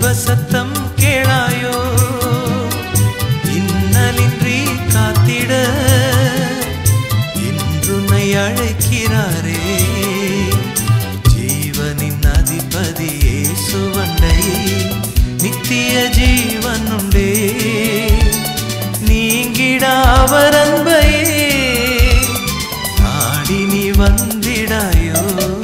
சத்தம் கேளாயோ இன்னலின்றி காத்திட இன்றுனை அழைக்கிறாரே ஜீவனின் அதிபதி சுவண்டை நித்திய ஜீவன் உண்டே நீங்கிடா அவர் அன்பையே நாடி நீ வந்திடாயோ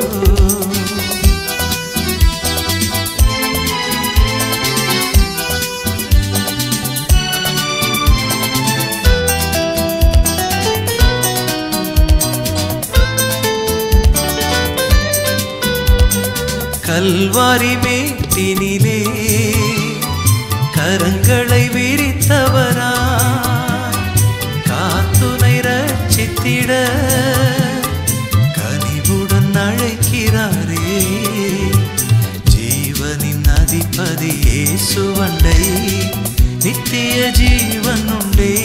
கல்வாரி மேட்டினிலே கரங்களை விரித்தவரா காத்துனை ரட்சித்திட கனிவுடன் அழைக்கிறாரே ஜீவனின் அதிபதி சுவண்டை நித்திய ஜீவன் உண்டே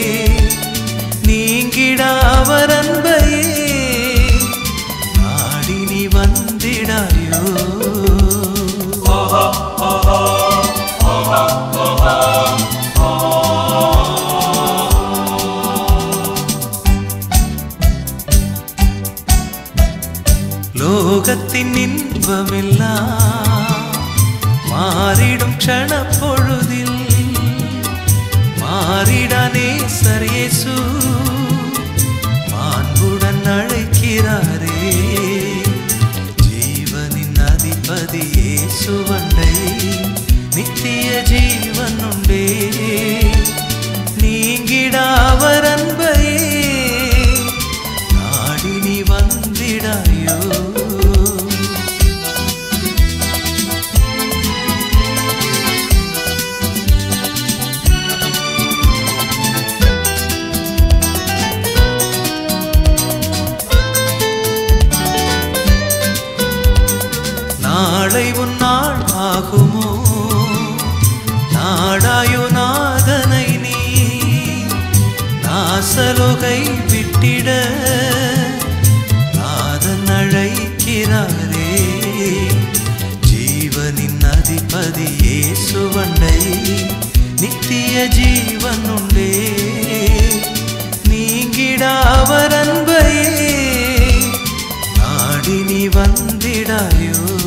நீங்கிடா அவர் அன்பையே நாடி நீ வந்திடாயோ லோகத்தின் இன்பமெல்லாம் மாறிடும் க்ஷண பொழுதில் மாறிடானே சரியேசு மாண்புடன் அழைக்கிறாரே ஜீவனின் அதிபதி சுவண்டை நித்திய ஜீவன் உண்டே நீங்கிடா அவர் அன்பையே நாடி நீ வந்திடாயோ நாளை உன் நாள் ஆகுமோ நாடாயோ நாதனை நீ நாசலோகை விட்டிட நாதன் அழைக்கிறாரே ஜீவனின் அதிபதி சுவண்டை நித்திய ஜீவன் உண்டே நீங்கிடா அவர் அன்பையே நாடி நீ வந்திடாயோ